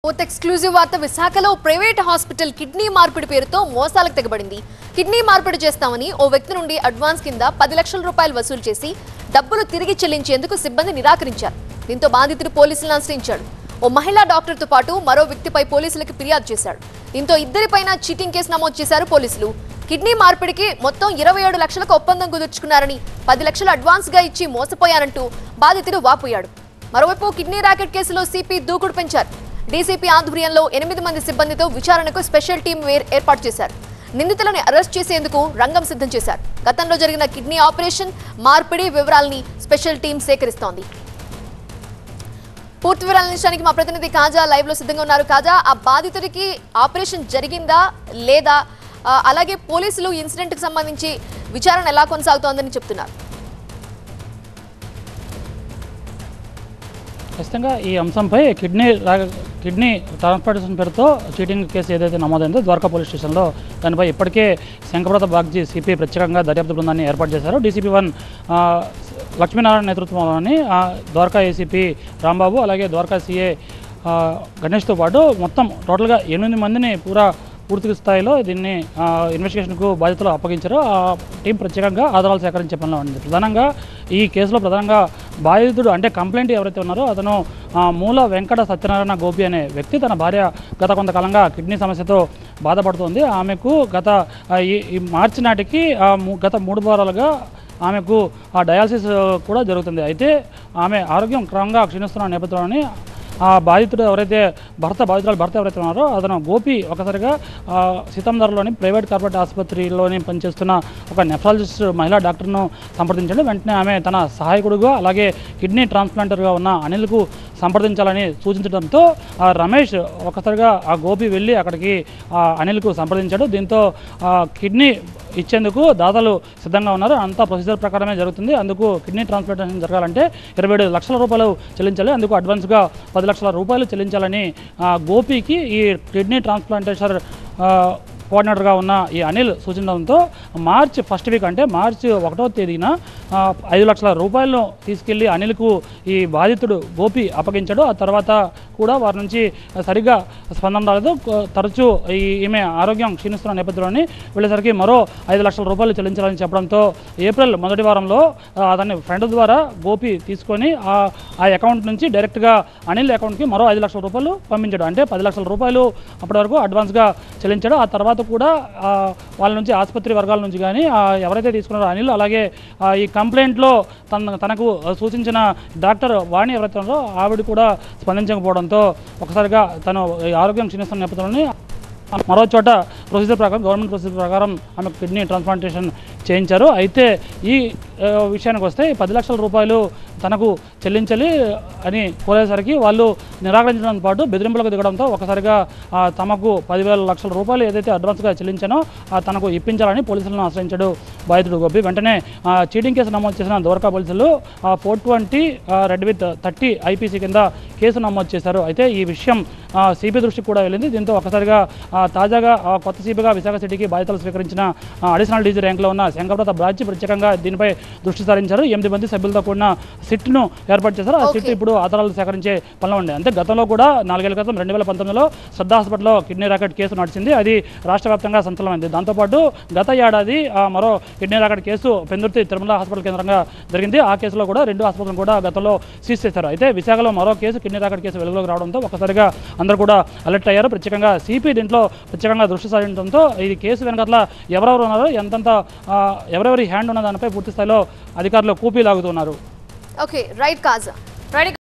Oath exclusive వార్త విశాఖలో private hospital kidney మార్పిడి పేరుతో మోసాలకు తెగబడింది కిడ్నీ మార్పిడి చేస్తామని ఓ వ్యక్తి నుండి అడ్వాన్స్ కింద పది లక్షల రూపాయలు వసూలు చేసి డబ్బులు తిరిగి చెల్లించేందుకు సిబ్బంది నిరాకరించారు దీంతో బాధితుడు పోలీసులను ఆశ్రయించాడు ఓ మహిళా డాక్టర్తో పాటు మరో వ్యక్తిపై పోలీసులకు ఫిర్యాదు చేశాడు దీంతో ఇద్దరిపైన చీటింగ్ కేసు నమోదు చేశారు పోలీసులు కిడ్నీ మార్పిడికి మొత్తం ఇరవై ఏడు లక్షలకు ఒప్పందం కుదుర్చుకున్నారని పది లక్షలు అడ్వాన్స్ గా ఇచ్చి మోసపోయారంటూ బాధితుడు వాపోయాడు మరోవైపు కిడ్నీ ర్యాకెట్ కేసులో సిపి దూకుడు పెంచారు డీసీపీ ఆధ్వర్యంలో ఎనిమిది మంది సిబ్బందితో విచారణకు స్పెషల్ టీం వేర్ ఏర్పాటు చేశారు నిందితులను అరెస్ట్ చేసేందుకు రంగం సిద్ధం చేశారు గతంలో జరిగిన కిడ్నీ ఆపరేషన్ మార్పిడి వివరాలని స్పెషల్ టీం సేకరిస్తోంది పూర్తి వివరాల నిమిషానికి మా ప్రతినిధి కాజా లైవ్ లో సిద్ధంగా ఉన్నారు కాజా ఆ బాధితుడికి ఆపరేషన్ జరిగిందా లేదా ఆ, అలాగే పోలీసులు ఇన్సిడెంట్ కి సంబంధించి విచారణ ఎలా కొనసాగుతోందని చెప్తున్నారు ఖచ్చితంగా ఈ అంశంపై కిడ్నీ రా- కిడ్నీ ట్రాన్స్ప్లాంటేషన్ పేరుతో చీటింగ్ కేసు ఏదైతే నమోదైందో ద్వారకా పోలీస్ స్టేషన్లో దానిపై ఇప్పటికే శంకరప్రత బాగ్జీ సిపి ప్రత్యేకంగా దర్యాప్తు బృందాన్ని ఏర్పాటు చేశారు డీసీపీ వన్ ఆ, లక్ష్మీనారాయణ నేతృత్వంలోని ఆ, ద్వారకా ఏసీపీ రాంబాబు అలాగే ద్వారకా సీఏ ఆ, గణేష్తో పాటు మొత్తం టోటల్గా ఎనిమిది మందిని పూరా పూర్తి స్థాయిలో దీన్ని ఆ, ఇన్వెస్టిగేషన్కు బాధ్యతలు అప్పగించారు ఆ టీం ప్రత్యేకంగా ఆధారాలు సేకరించే పనిలో ఉంది ప్రధానంగా ఈ కేసులో ప్రధానంగా బాధితుడు అంటే కంప్లైంట్ ఎవరైతే ఉన్నారో అతను ఆ, మూల వెంకట సత్యనారాయణ గోపి అనే వ్యక్తి తన భార్య గత కొంతకాలంగా కిడ్నీ సమస్యతో బాధపడుతోంది ఆమెకు గత ఆ, ఈ ఈ మార్చి నాటికి ఆ, ము- గత మూడు వారాలుగా ఆమెకు ఆ డయాలసిస్ కూడా జరుగుతుంది అయితే ఆమె ఆరోగ్యం క్రమంగా క్షీణిస్తున్న నేపథ్యంలోని ఆ బాధితుడు ఎవరైతే భర్త బాధితురాలు భర్త ఎవరైతే ఉన్నారో అతను గోపి ఒకసారిగా ఆ, సీతంధరలోని ప్రైవేట్ కార్పొరేట్ ఆసుపత్రిలోని పనిచేస్తున్న ఒక నెఫ్రాలజిస్ట్ మహిళా డాక్టర్ను సంప్రదించండి వెంటనే ఆమె తన సహాయకుడుగా అలాగే కిడ్నీ ట్రాన్స్ప్లాంటర్గా ఉన్న అనిల్కు సంప్రదించాలని సూచించడంతో ఆ రమేష్ ఒకసారిగా ఆ గోపి వెళ్ళి అక్కడికి ఆ అనిల్కు సంప్రదించాడు దీంతో ఆ కిడ్నీ ఇచ్చేందుకు దాతలు సిద్ధంగా ఉన్నారు అంతా ప్రొసీజర్ ప్రకారమే జరుగుతుంది అందుకు కిడ్నీ ట్రాన్స్ప్లాంటేషన్ జరగాలంటే ఇరవై ఏడు లక్షల రూపాయలు చెల్లించాలి అందుకు అడ్వాన్స్గా పది లక్షల రూపాయలు చెల్లించాలని ఆ, గోపికి ఈ కిడ్నీ ట్రాన్స్ప్లాంటేషన్ ఆ, కోఆర్డినేటర్గా ఉన్న ఈ అనిల్ సూచించడంతో మార్చ్ ఫస్ట్ వీక్ అంటే మార్చి ఒకటో తేదీన ఆ, ఐదు లక్షల రూపాయలను తీసుకెళ్లి అనిల్కు ఈ బాధితుడు గోపి అప్పగించాడు ఆ తర్వాత కూడా వారి నుంచి సరిగ్గా స్పందన రాలేదు కొ- తరచూ ఈ ఈమె ఆరోగ్యం క్షీణిస్తున్న నేపథ్యంలోని వెళ్ళేసరికి మరో ఐదు లక్షల రూపాయలు చెల్లించాలని చెప్పడంతో ఏప్రిల్ మొదటి వారంలో ఆ, అతని ఫ్రెండ్ ద్వారా గోపి తీసుకొని ఆ ఆ అకౌంట్ నుంచి డైరెక్ట్గా అనిల్ అకౌంట్కి మరో ఐదు లక్షల రూపాయలు పంపించాడు అంటే పది లక్షల రూపాయలు అప్పటి వరకు అడ్వాన్స్గా చెల్లించాడు ఆ తర్వాత కూడా ఆ, వాళ్ళ నుంచి ఆసుపత్రి వర్గాల నుంచి కానీ ఆ, ఎవరైతే తీసుకున్నారో అనిల్ అలాగే ఆ, ఈ కంప్లైంట్లో తన తనకు సూచించిన డాక్టర్ వాణి ఎవరైతే ఉన్నారో ఆవిడ కూడా స్పందించకపోవడంతో ఒకసారిగా తను ఈ ఆరోగ్యం క్షీణిస్తున్న నేపథ్యంలోని మరో చోట ప్రొసీజర్ ప్రకారం గవర్నమెంట్ ప్రొసీజర్ ప్రకారం ఆమె కిడ్నీ ట్రాన్స్ప్లాంటేషన్ చేయించారు అయితే ఈ ఆ, విషయానికి వస్తే ఈ పది లక్షల రూపాయలు తనకు చెల్లించాలి అని కోరేసరికి వాళ్ళు నిరాకరించడంతో పాటు బెదిరింపులకు దిగడంతో ఒకసారిగా ఆ, తమకు పదివేల లక్షల రూపాయలు ఏదైతే అడ్వాన్స్గా చెల్లించానో ఆ, తనకు ఇప్పించాలని పోలీసులను ఆశ్రయించాడు బాధితుడు గోపి వెంటనే ఆ, చీటింగ్ కేసు నమోదు చేసిన దోరకా పోలీసులు four twenty read with thirty IPC కింద కేసు నమోదు చేశారు అయితే ఈ విషయం సిబి దృష్టికి కూడా వెళ్ళింది దీంతో ఒకసారిగా ఆ, తాజాగా ఆ, కొత్త సిబిగా విశాఖ సిటీకి బాధ్యతలు స్వీకరించిన ఆ, అడిషనల్ డీజీ ర్యాంక్లో ఉన్న శంకరప్రత బ్రాంచ్ ప్రత్యేకంగా దీనిపై దృష్టి సారించారు ఎనిమిది మంది సభ్యులతో కూడిన సిట్ను ఏర్పాటు చేశారు ఆ సిట్ Okay. ఇప్పుడు ఆధారాలు సేకరించే పనిలో ఉంది అంటే గతంలో కూడా నాలుగేళ్ల క్రితం రెండు వేల పంతొమ్మిదిలో శ్రద్ధ హాస్పిటల్లో కిడ్నీ రాకెట్ కేసు నడిచింది అది రాష్ట్ర వ్యాప్తంగా సంచలనమైంది దాంతోపాటు గత ఏడాది ఆ, మరో kidney racket case Pendurthi Tirumala hospital కేంద్రంగా జరిగింది ఆ కేసులో కూడా రెండు హాస్పిటల్ కూడా గతంలో సీజ్ చేశారు అయితే విశాఖలో మరో కేసు కిడ్నీ రాకెట్ కేసు వెలుగులోకి రావడంతో ఒక్కసారిగా అందరూ కూడా అలర్ట్ అయ్యారు ప్రత్యేకంగా సిపి దీంట్లో ప్రత్యేకంగా దృష్టి సారించడంతో ఈ కేసు వెనకట్ల ఎవరెవరు ఉన్నారో ఎంతంత ఆ, ఎవరెవరి హ్యాండ్ ఉన్న దానిపై పూర్తి స్థాయిలో అధికారులు కూపీ లాగుతున్నారు ఓకే రైట్ కాజా రైట్